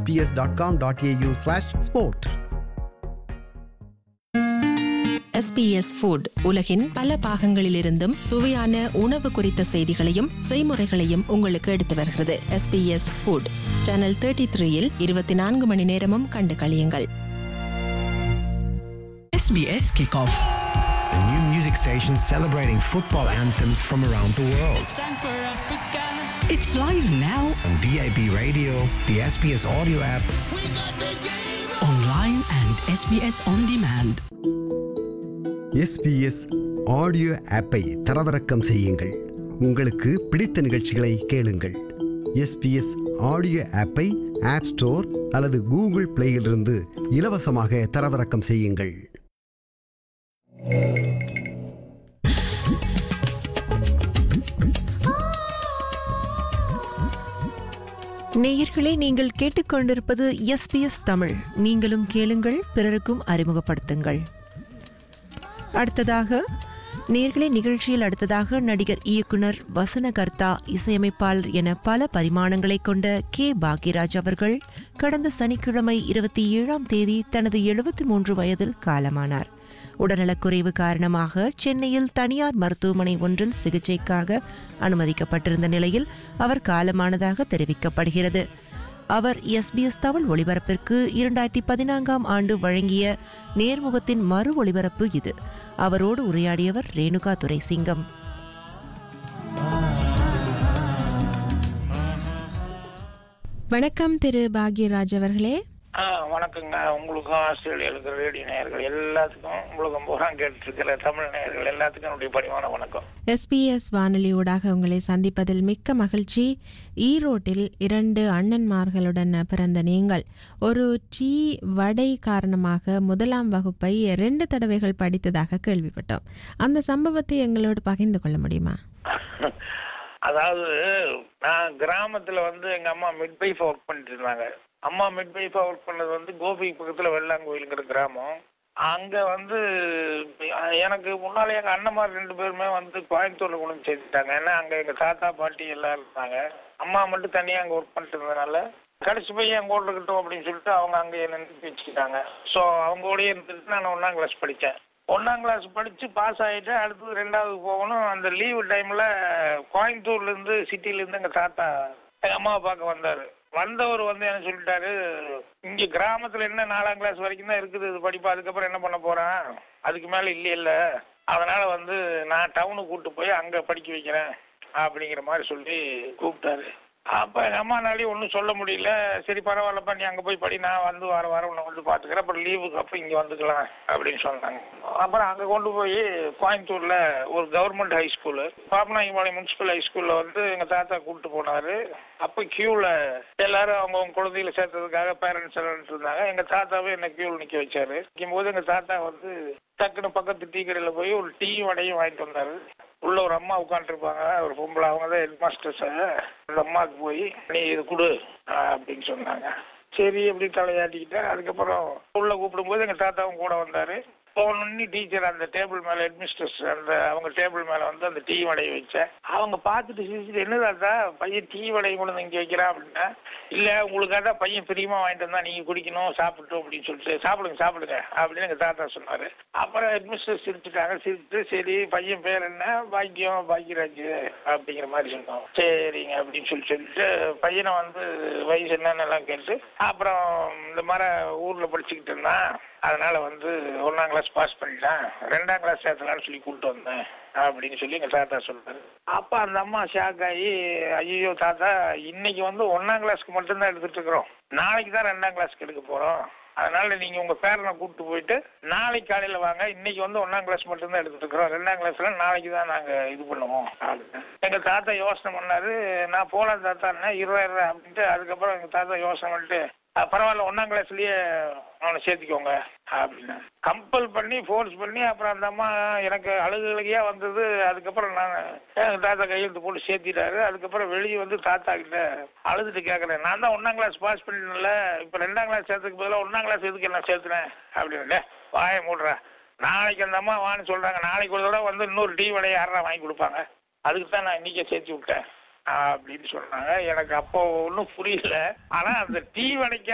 sbs.com.au slash sport. SBS food உலகின் பல பாகங்களிலிருந்தும் சுவையான உணவு குறித்த செய்திகளையும் செய்முறைகளையும் உங்களுக்கு எடுத்து வருகிறது SBS ஃபுட் சேனல் தேர்ட்டி த்ரீயில் இருபத்தி நான்கு மணி நேரமும் கண்டு களியுங்கள் SBS Kickoff. A new music station celebrating football anthems from around the world. It's live now, On DAB radio, the SBS audio app, online and SBS On Demand. SBS audio ஆப்பை தரவிறக்கம் செய்யுங்கள் உங்களுக்கு பிடித்த நிகழ்ச்சிகளை கேளுங்கள் SBS ஆடியோ ஆப்பை app store அல்லது Google பிளேயிலிருந்து இலவசமாக தரவிறக்கம் செய்யுங்கள் நேயர்களே நீங்கள் கேட்டுக்கொண்டிருப்பது எஸ்பிஎஸ் தமிழ் நீங்களும் கேளுங்கள் பிறருக்கும் அறிமுகப்படுத்துங்கள் அடுத்ததாக நேர்களே நிகழ்ச்சியில் அடுத்ததாக நடிகர் இயக்குனர் வசனகர்த்தா இசையமைப்பாளர் என பல பரிமாணங்களை கொண்ட கே பாக்யராஜ் அவர்கள் கடந்த சனிக்கிழமை இருபத்தி ஏழாம் தேதி தனது எழுபத்தி மூன்று வயதில் காலமானார் உடல்நலக்குறைவு காரணமாக சென்னையில் தனியார் மருத்துவமனை ஒன்றில் சிகிச்சைக்காக அனுமதிக்கப்பட்டிருந்த நிலையில் அவர் காலமானதாக தெரிவிக்கப்படுகிறது அவர் எஸ்பிஎஸ் தமிழ் ஒளிபரப்பிற்கு இரண்டாயிரத்தி பதினான்காம் ஆண்டு வழங்கிய நேர்முகத்தின் மறு ஒளிபரப்பு இது அவரோடு உரையாடியவர் ரேணுகா துரைசிங்கம் வணக்கம் திரு பாக்யராஜ் அவர்களே ஆ வணக்கங்க உங்களுக்கும் ஆஸ்திரேலியா இருக்கிற ரேடியோ நேயர்கள் எல்லாத்துக்கும் உங்களுக்கும் பூரா கேட்டு இருக்கிற தமிழ் நேயர்கள் எல்லாத்துக்கும் என்னுடைய பணிவான வணக்கம் எஸ்பிஎஸ் வானொலி ஊடாக உங்களை சந்திப்பதில் மிக்க மகிழ்ச்சி ஈரோட்டில் இரண்டு அண்ணன்மார்களுடன் பிறந்த நீங்கள் ஒரு டீ வடை காரணமாக முதலாம் வகுப்பை ரெண்டு தடவைகள் படித்ததாக கேள்விப்பட்டோம் அந்த சம்பவத்தை எங்களோடு பகிர்ந்து கொள்ள முடியுமா அதாவது நான் கிராமத்துல வந்து எங்க அம்மா மிட்வைஃப் ஒர்க் பண்ணிட்டு இருந்தாங்க அம்மா மிட்வைஃபா ஒர்க் பண்ணது வந்து கோபி பக்கத்துல வெள்ளாங்கோயிலுங்கிற கிராமம் அங்க வந்து அஹ், எனக்கு முன்னாலே எங்க அண்ணன்மார் ரெண்டு பேருமே வந்து கோயம்புத்தூர்ல கொண்டு வந்து சேர்த்துட்டாங்க ஏன்னா அங்க எங்க தாத்தா பாட்டி எல்லாம் இருந்தாங்க அம்மா மட்டும் தனியா அங்க ஒர்க் பண்ணிட்டு இருந்ததுனால கடைசி பையன் என் கூட இருக்கட்டும் அப்படின்னு சொல்லிட்டு அவங்க அங்கேயே நின்று வச்சுக்கிட்டாங்க ஸோ அவங்க கூடயே இருந்துட்டு நான் ஒன்னாம் கிளாஸ் படித்தேன் ஒன்னாம் கிளாஸ் படிச்சு பாஸ் ஆயிட்டு அடுத்தது ரெண்டாவது போகணும் அந்த லீவு டைம்ல கோயம்புத்தூர்ல இருந்து சிட்டில இருந்து எங்க தாத்தா எங்க அம்மாவை பார்க்க வந்தாரு வந்தவர் வந்து என்ன சொல்லிட்டாரு இங்க கிராமத்துல என்ன நாலாம் கிளாஸ் வரைக்கும் தான் இருக்குது இது படிப்பு அதுக்கப்புறம் என்ன பண்ண போறேன் அதுக்கு மேல இல்ல இல்ல அதனால வந்து நான் டவுனுக்கு கூட்டு போய் அங்க படிக்க வைக்கிறேன் அப்படிங்கிற மாதிரி சொல்லி கூப்பிட்டாரு அப்ப எங்க அம்மானாலையும் ஒன்றும் சொல்ல முடியல சரி பரவாயில்லப்பா நீ அங்க போய் படி நான் வந்து வார வாரம் உன்னை வந்து பாத்துக்கிறேன் அப்புறம் லீவுக்கு அப்ப இங்க வந்துக்கலாம் அப்படின்னு சொன்னாங்க அப்புறம் அங்க கொண்டு போய் கோயம்புத்தூர்ல ஒரு government high school Pappanayakampalayam municipal high ஸ்கூல்ல வந்து எங்க தாத்தா கூப்பிட்டு போனாரு அப்ப கியூல எல்லாரும் அவங்க அவங்க குழந்தைகளை சேர்த்ததுக்காக பேரண்ட்ஸ் எல்லாம் இருந்தாங்க எங்க தாத்தாவே என்ன கியூல நிக்க வச்சாரு நிற்கும் போது எங்க தாத்தா வந்து டக்குன்னு பக்கத்து டீ கடையில போய் ஒரு டீ வடையும் வாங்கிட்டு வந்தாரு உள்ள ஒரு அம்மா உட்காந்துருப்பாங்க ஒரு பொம்பளை அவங்க தான் ஹெட் மாஸ்டர்ஸ் அந்த அம்மாவுக்கு போய் நீ இது கொடு ஆஹ் அப்படின்னு சொன்னாங்க சரி அப்படி தலையாட்டிக்கிட்டேன் அதுக்கப்புறம் உள்ள கூப்பிடும்போது எங்க தாத்தாவும் கூட வந்தாரு போனோன்னு டீச்சர் அந்த டேபிள் மேல ஹெட்மிஸ்டர்ஸ் அந்த அவங்க டேபிள் மேல வந்து அந்த டீ வடையை வச்சேன் அவங்க பார்த்துட்டு சிரிச்சுட்டு என்ன தாத்தா பையன் டீ வடையை கொண்டு வந்து இங்க வைக்கிறான் அப்படின்னா இல்ல உங்களுக்காக தான் பையன் பிரியமா வாங்கிட்டு வந்தா நீங்க குடிக்கணும் சாப்பிட்டோம் அப்படின்னு சொல்லிட்டு சாப்பிடுங்க சாப்பிடுங்க அப்படின்னு எங்க தாத்தா சொன்னாரு அப்புறம் ஹெட்மிஸ்டர் சிரிச்சுட்டாங்க சிரிச்சுட்டு சரி பையன் பேர் என்ன பாக்கியம் பாக்கியராஜ் அப்படிங்கிற மாதிரி சொன்னோம் சரிங்க அப்படின்னு சொல்லி சொல்லிட்டு பையனை வந்து வயசு என்னன்னு எல்லாம் கேட்டு அப்புறம் இந்த மாதிரி ஊர்ல படிச்சுக்கிட்டு இருந்தான் அதனால வந்து ஒன்னாம் கிளாஸ் பாஸ் பண்ணிட்டான் ரெண்டாம் கிளாஸ் சேர்த்தலாம்னு சொல்லி கூப்பிட்டு வந்தேன் அப்படின்னு சொல்லி எங்க தாத்தா சொல்றாரு அப்ப அந்த அம்மா ஷாக் ஆகி ஐயோ தாத்தா இன்னைக்கு வந்து ஒன்னாம் கிளாஸ்க்கு மட்டும்தான் எடுத்துட்டு இருக்கிறோம் நாளைக்கு தான் ரெண்டாம் கிளாஸ்க்கு எடுக்க போறோம் அதனால நீங்க உங்க பேரனை கூப்பிட்டு போயிட்டு நாளைக்கு காலையில வாங்க இன்னைக்கு வந்து ஒன்னாம் கிளாஸ் மட்டும்தான் எடுத்துட்டு இருக்கிறோம் ரெண்டாம் கிளாஸ்ல நாளைக்கு தான் நாங்க இது பண்ணுவோம் அப்படின்னு. எங்க தாத்தா யோசனை பண்ணாரு நான் போலாம் தாத்தா இருபதாயிரம் அப்படின்ட்டு அதுக்கப்புறம் எங்க தாத்தா யோசனை பண்ணிட்டு "அஹ், பரவாயில்ல ஒன்னாம் கிளாஸ்லயே அவனை சேர்த்துக்கோங்க அப்படின்னு கம்பல் பண்ணி ஃபோர்ஸ் பண்ணி அப்புறம் அந்த அம்மா எனக்கு அழுகு அழுகையா வந்தது அதுக்கப்புறம் நான் எங்க தாத்தா கையெழுத்து போட்டு சேர்த்திட்டாரு அதுக்கப்புறம் வெளியே வந்து தாத்தா கிட்ட அழுதுட்டு கேட்கறேன் நான் தான் ஒன்னாம் கிளாஸ் பாஸ் பண்ணிட்டேன்ல இப்போ ரெண்டாம் கிளாஸ் சேர்த்துக்கு பதிலாக ஒன்னாம் கிளாஸ் எதுக்கு என்ன சேர்த்துனேன் அப்படின்னு வாய மூடுறேன் நாளைக்கு அந்த அம்மா வான்னு சொல்றாங்க நாளைக்கு ஒரு தடவை வந்து இன்னொரு டீ வடையை யாரா வாங்கி கொடுப்பாங்க அதுக்கு தான் நான் இன்னைக்கே சேர்த்து விட்டேன் அப்படின்னு சொன்னாங்க எனக்கு அப்போ ஒன்றும் புரியல ஆனா அந்த டீ வடைக்க